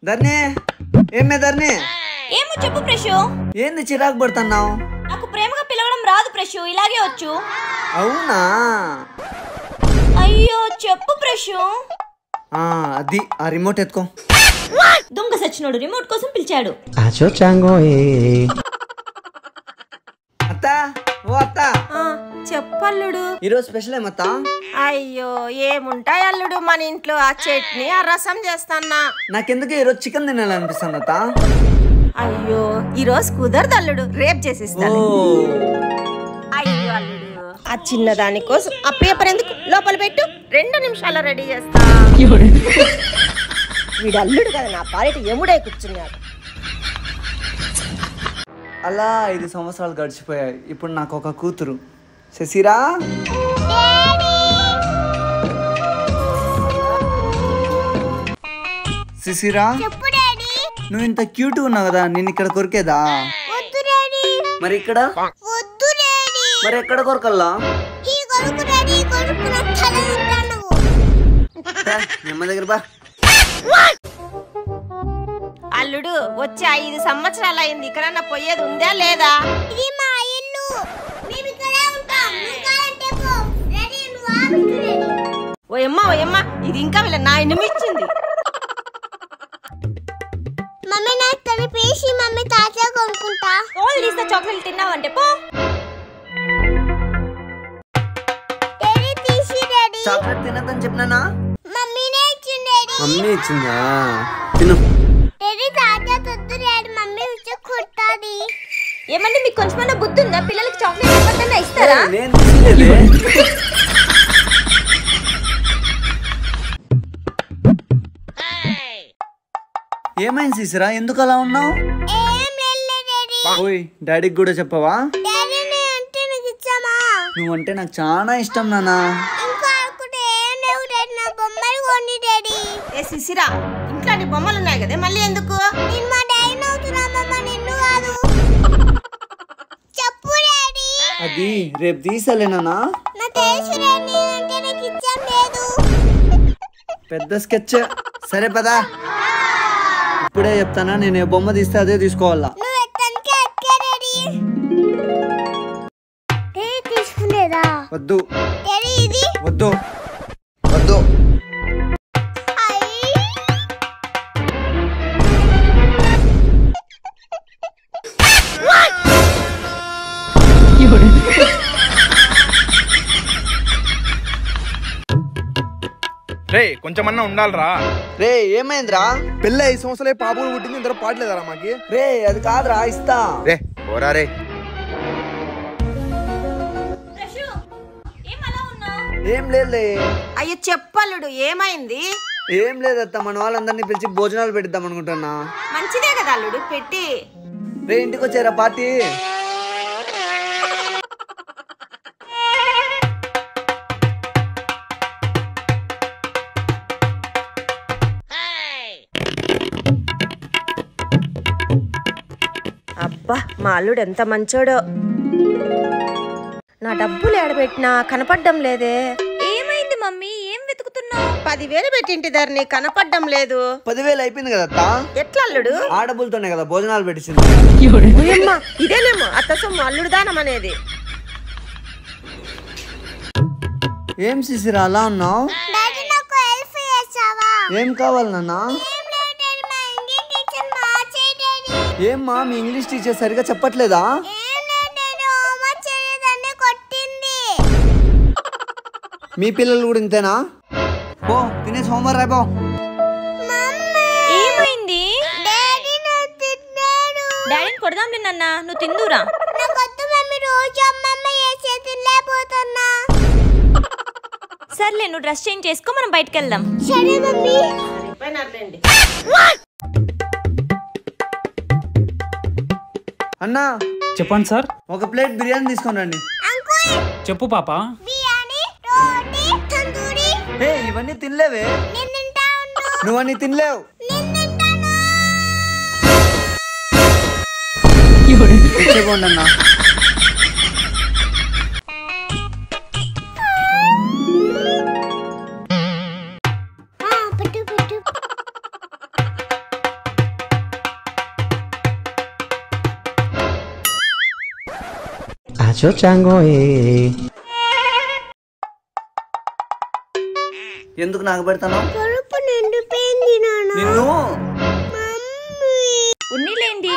ధర్ని ఏమే ధర్ని ఏమో చెప్పు ప్రశు ఏంది చిరాకు పడుతున్నావు నాకు ప్రేమగా పిలవడం రాదు ప్రశు ఇలాగే వచ్చు అవునా అయ్యో చెప్పు ప్రశు ఆ, అది ఆ రిమోట్ ఎత్తుకో దొంగ సచ్చినోడు రిమోట్ కోసం పిలిచాడు Acho chango eh. అత్త ఓ అత్త చెప్పల్లుడు ఈరోజు స్పెషల్ ఏమత్తా అయ్యో ఏముంటాయి అల్లుడు మన ఇంట్లో ఆ చట్నీ ఆ రసం చేస్తానా నాకెందుకు ఈరోజు చికెన్ తినాలనిపిస్తుంది అత్త అయ్యో ఈ రోజు కుదరదు అల్లుడు రేపు ఓ చేసిస్తాను అయ్యో అల్లుడు ఆ చిన్నదాని కోసం ఆ పేపర్ ఎందుకు లోపల పెట్టు రెండు నిమిషాల్లో రెడీ చేస్తా వీడు అల్లుడు కదా నా పాలిట ఎముడై కూర్చున్నాడు అలా ఐదు సంవత్సరాలు గడిచిపోయాయి ఇప్పుడు నాకు ఒక కూతురు శశిరా శశిరా నువ్వు ఇంత క్యూట్ ఉన్నావు కదా నేను ఇక్కడ కొరికేదా మరి ఇక్కడ మరి ఎక్కడ కొరకల్లా రా, నెమ్మ దగ్గర బా అల్లుడు వచ్చి ఐదు సంవత్సరాలు అయింది ఇక్కడ పోయేది ఉందా లేదా ఇది మా ఇల్లు మేము ఇక్కడే ఉంటాం నువ్వు కావాలంటే పో రెడీ నువ్వు ఆఫీస్కి రెడీ ఓ అమ్మ ఓ అమ్మ ఇది ఇంకా వీళ్ళ నాయనమి ఇచ్చింది మమ్మీ నాకు తన పేసి మమ్మీ తాత కొనుక్కుంటా కోళ్ళు తీస్తే చాక్లెట్ తిన్నావంటే పో డాడీ తీసి డాడీ చాక్లెట్ తినద్దని చెప్పినానా మమ్మీనే ఇచ్చింది డాడీ మమ్మీ ఇచ్చిందా తిను డాడీ తాత తొద్దు డాడీ మమ్మీ వచ్చి కుట్టాది ఏమంటే మీకు కొంచెమన్నా బుద్ధి ఉందా పిల్లలకి చాక్లెట్ ఇవ్వద్దన్నా ఇస్తారా నేను తీసిలేదే ఏమైంది శిశిరా ఎందుకు అలా ఉన్నావు ఏం లేదు డాడీ ఓయ్ డాడీకి కూడా చెప్పవా డాడీ నేను అంటే నీకు ఇచ్చామా నువ్వంటే నాకు చాలా ఇష్టం నానా ఇంకా అనుకుంటే ఏం లేవు డాడీ నా బొమ్మలు కొని డాడీ ఏ శిశిరా ఇంట్లో నీ బొమ్మలు ఉన్నాయి కదా మళ్ళీ ఎందుకు నేను మా డాడీ అవుతున్నామమ్మా నిన్ను కాదు చెప్పు డాడీ అది రేపు తీసలే నానా నా తెలుసు డాడీ అంటే నీకు ఇచ్చాం లేదు పెద్ద స్కెచ్ సరే పదా ఇప్పుడే చెప్తానా నేను ఏ బొమ్మ తీస్తే అదే తీసుకోవాలా నువ్వు ఎక్కడికి ఎక్కే డాడీ ఏ తీసుకునేదా వద్దు డాడీ ఇది వద్దు వద్దు ఐ రే కొంచెమన్నా ఉండాలిరా రే ఏమైందిరా పెళ్ళి ఐదు సంవత్సరాలే పాపలు పుట్టింది ఇందరూ పాటలేదారా మాకి రే అది కాదురా ఇస్తా రే ఓరా రే ప్రశు ఏం అలా ఉన్నావు ఏం లేదులే అయ్యో చెప్పల్లుడు ఏమైంది ఏం లేదత్త మన వాళ్ళందరినీ పిలిచి భోజనాలు పెట్టిద్దాం అనుకుంటున్నా మంచిదే కదా అల్లుడు పెట్టి రే ఇంటికి వచ్చారా పార్టీ అబ్బా మా అల్లుడు ఎంత మంచోడో నా డబ్బులు ఏడబెట్టినా కనపడ్డం లేదే ఏమైంది మమ్మీ ఏం వెతుకుతున్నావు పదివేలు పెట్టింటి ధరని కనపడ్డం లేదు పదివేలు అయిపోయింది కదా అత్త ఎట్లా అల్లుడు ఆడబులతోనే కదా భోజనాలు పెట్టించింది ఓయమ్మ, ఇదేనేమో అత్త సొమ్ము అల్లుడు దానం అనేది ఏం శిశిరా అలా ఉన్నావు డాడీ నాకు హెల్ప్ చేస్తావా ఏం కావాలి నాన్న ఏం లేదు డాడీ మా ఇంగ్లీష్ టీచర్ మార్చేయి డాడీ ఏమ్మా మీ ఇంగ్లీష్ టీచర్ సరిగా చెప్పట్లేదా ఏం లేదు డాడీ హోంవర్క్ చేయలేదని కొట్టింది మీ పిల్లలు కూడా ఇంతేనా పో తినేసి హోంవర్క్ రాయపో మమ్మీ ఏమైంది డాడీ నన్ను తిన్నాడు డాడీని కొడదాంలే నాన్న నువ్వు తిందురా నాకు వద్దు మమ్మీ రోజు అమ్మమ్మ చేసేది లేకపోతున్నా సర్లే నువ్వు డ్రెస్ చేంజ్ చేసుకో మనం బయటకు వెళ్దాం సరే మమ్మీ పోయినారులేండి. అన్నా చెప్పండి సార్ ఒక ప్లేట్ బిర్యానీ తీసుకొని రండి అంకుల్ చెప్పు పాప బిర్యానీ రోటీ తందూరి ఏ ఇవన్నీ తినలేవే నేను తింటా ఉండు నువ్వన్నీ తినలేవు నేను తింటాను తెచ్చుకోండి అన్నా ఆ, పెట్టు పెట్టు Yo chango eh. ఎందుకు నాకు పెడతాను కడుపు నిండిపోయింది నాన్న నిన్ను మమ్మీ ఉన్నీలేండి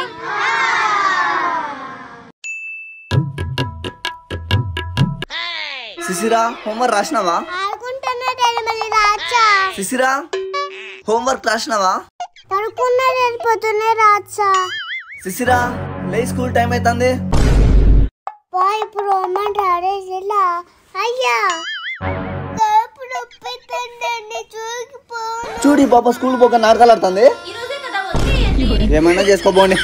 శిశిరా హోంవర్క్ రాసినావా ఆడుకుంటున్నా డాడీ మళ్ళీ రాచా శిశిరా హోంవర్క్ రాసినావా పడుకున్నా డాడీ పొద్దున్నే రాచా శిశిరా లే స్కూల్ టైం అవుతుంది బా ఇప్పుడు అమ్మ రాడేసిలా అయ్యా కడుపు నొప్పిస్తుందండి చూగిపోను చూడు ఈ పాప స్కూల్ పోక నాటకాలు ఆడుతుంది ఈ రోజే కదా వదిలేయండి ఏమైనా చేసుకోబోండి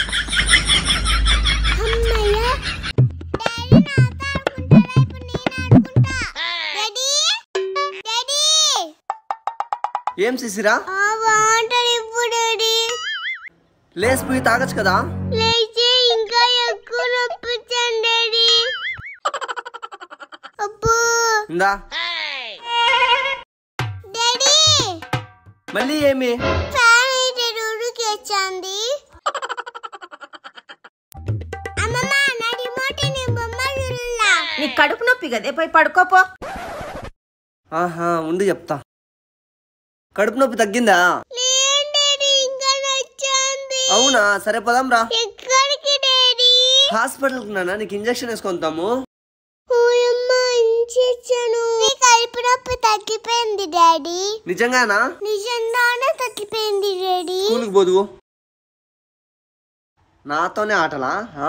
అమ్మయ్య డాడీ నాతో ఆడుకుంటాడా ఇప్పుడు నేను ఆడుకుంటా డాడీ డాడీ ఏం శిశిరా ఆ బాగుంటుంది ఇప్పుడు డాడీ లేసిపోయి తాగొచ్చు కదా లేచి ఇంకా ఎక్కువ నొప్పించండి డాడీ అబ్బో ఇందా డాడీ మళ్ళీ ఏమి ఫ్యాన్ అయితే ఉడికేచ్చింది అమ్మమ్మ నా రిమోట్ నేను బొమ్మ చూడలా నీ కడుపు నొప్పి కదే పోయి పడుకోపో ఆహా ఉండి చెప్తా కడుపు నొప్పి తగ్గిందా లేదు డాడీ ఇంకా నచ్చింది అవునా సరే పదాం రా ఎక్కడికి డాడీ హాస్పిటల్కి నాన్న నీకు ఇంజక్షన్ వేసుకుంటాము ఓయమ్మ ఇంచేచ్చాను నీ కడుపు నొప్పి తగ్గిపోయింది డాడీ నిజంగానా నిజంగానే తగ్గిపోయింది డాడీ స్కూల్కి పోదు నాతోనే ఆటలా ఆ?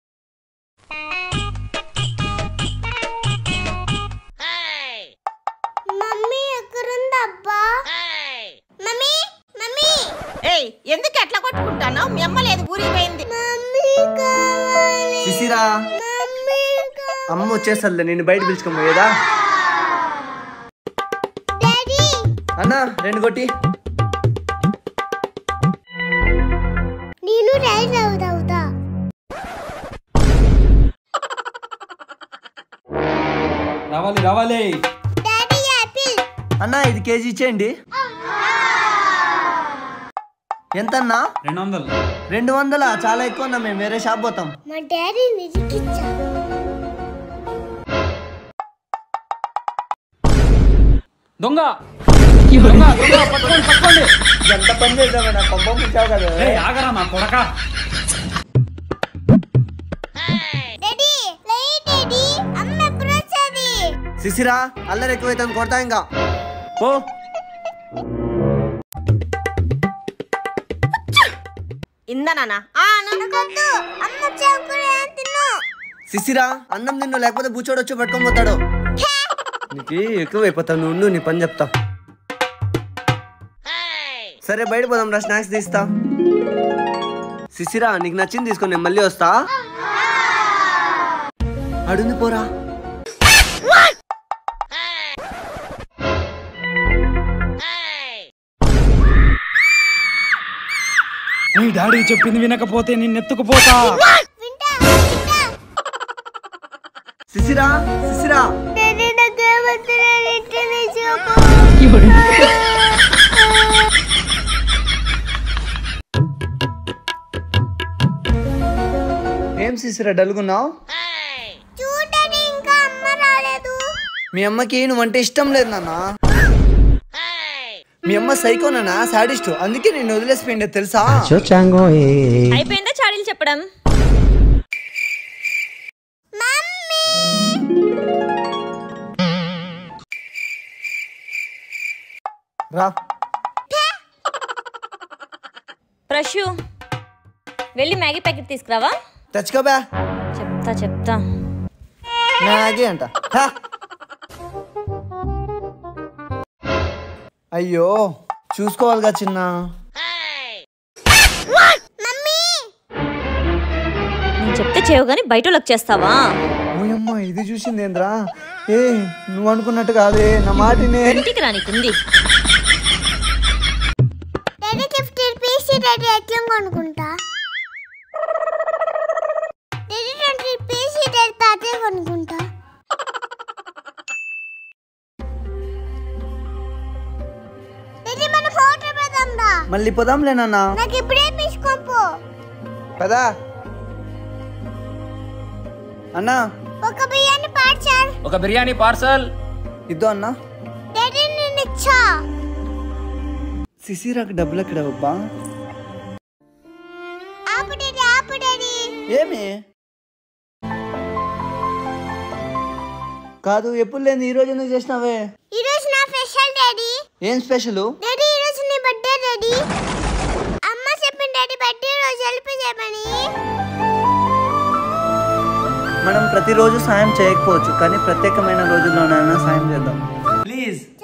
మమ్మీ ఎక్కడుంది అబ్బా మమ్మీ మమ్మీ ఏయ్ ఎందుకు ఎట్లా కొట్టుకుంటాను మీ అమ్మ లేదు ఊరికి పోయింది మమ్మీ కావాలి శిశిరా మమ్మీ కావాలి అమ్మ వచ్చేసరిలే నేను బయట పిలుచుకొని పోయేదా డాడీ అన్న రెండు కొట్టి నేను రైస్ అవుతా రావాలి రావాలి డాడీ యాపిల్ అన్న ఇది కేజీ ఇచ్చేయండి ఎంతన్నా రెండు వందలు రెండు వందల చాలా ఎక్కువ అన్న మేము వేరే షాప్ పోతాం మా డాడీ నిజకిచ్చా దొంగ దొంగ దొంగ పట్టుకోండి పట్టుకోండి ఎంత పని చేద్దామన్నా కొంప ముంచావు కదా ఏయ్, ఆగరా నా కొడక డాడీ లే డాడీ అమ్మ ఎప్పుడు వచ్చేది శిశిరా అల్లరి ఎక్కువైతే కొడతా ఇంకా పో ఇందా నాన్న ఆ నాన్న నాకొద్దు అమ్మ చాకురే తిను శిశిరా అన్నం నిన్ను లేకపోతే బూచోడు వచ్చి పట్టుకొని పోతాడు నీకు ఎక్కువైపోతావు నువ్వు ఉండు, నీ పని చెప్తా సరే బయట పోదాం రా స్నాక్స్ తీస్తా శిశిరా నీకు నచ్చింది తీసుకొని నేను మళ్ళీ వస్తా అడుంది పోరా నీ డాడీ చెప్పింది వినకపోతే నిన్ను ఎత్తుకుపోతా వింటా వింటా శిశిరా శిశిరా డాడీ నాకు ఏమవుతుంది ఇంటిని చూపు ఏం శిశిరా డల్గున్నావు చూడండి ఇంకా అమ్మ రాలేదు మీ అమ్మకి నువ్వంటే ఇష్టం లేదు నాన్న మీ అమ్మ సైకోనా సాడిస్ట్ అందుకే నేను వదిలేసిపోయిండే తెలుసా Yo chango eh. అయిపోయిందా చాడీలు చెప్పడం మమ్మీ రా ప్రశు వెళ్ళి మ్యాగీ ప్యాకెట్ తీసుకురావా తెచ్చుకోబా చెప్తా చెప్తా మ్యాగీ అంట హా. అయ్యో చూసుకోవాలిగా చిన్న మమ్మీ నేను చెప్తే చేయవు కానీ బయట వాళ్ళకి చేస్తావా ఓయమ్మ ఇది చూసింది ఏంద్రా ఏ నువ్వు అనుకున్నట్టు కాదే నా మాటినే ఇంటికి రానికుంది డాడీ ఫిఫ్టీ రూపీస్ డాడీ ఎట్లా కొనుక్కుంటా డాడీ ట్వంటీ రూపీస్ డాడీ తాతే కొనుక్కుంటా డాడీ మన ఫోటో పెడదాం రా మళ్ళీ పోదాంలే నాన్న నాకు ఇప్పుడే తీసుకోపో పదా అన్నా ఒక బియ్యాన్ని పార్సల్ ఒక బిర్యానీ పార్సల్ ఇద్దో అన్నా డాడీ నేను ఇచ్చా సిసిరాకు డబ్బులు ఎక్కడ అబ్బా ఆపు డాడీ ఆపు డాడీ ఏమి కాదు ఎప్పుడు లేదు ఈ రోజు ఎందుకు చేసినావే ఈ రోజు నా స్పెషల్ డాడీ ఏం స్పెషల్ డాడీ ఈ రోజు నీ బర్త్డే డాడీ అమ్మ చెప్పింది డాడీ బర్త్డే రోజు హెల్ప్ చేయమని మనం ప్రతిరోజు సాయం చేయకపోవచ్చు కానీ ప్రత్యేకమైన రోజుల్లోనైనా సాయం చేద్దాం ప్లీజ్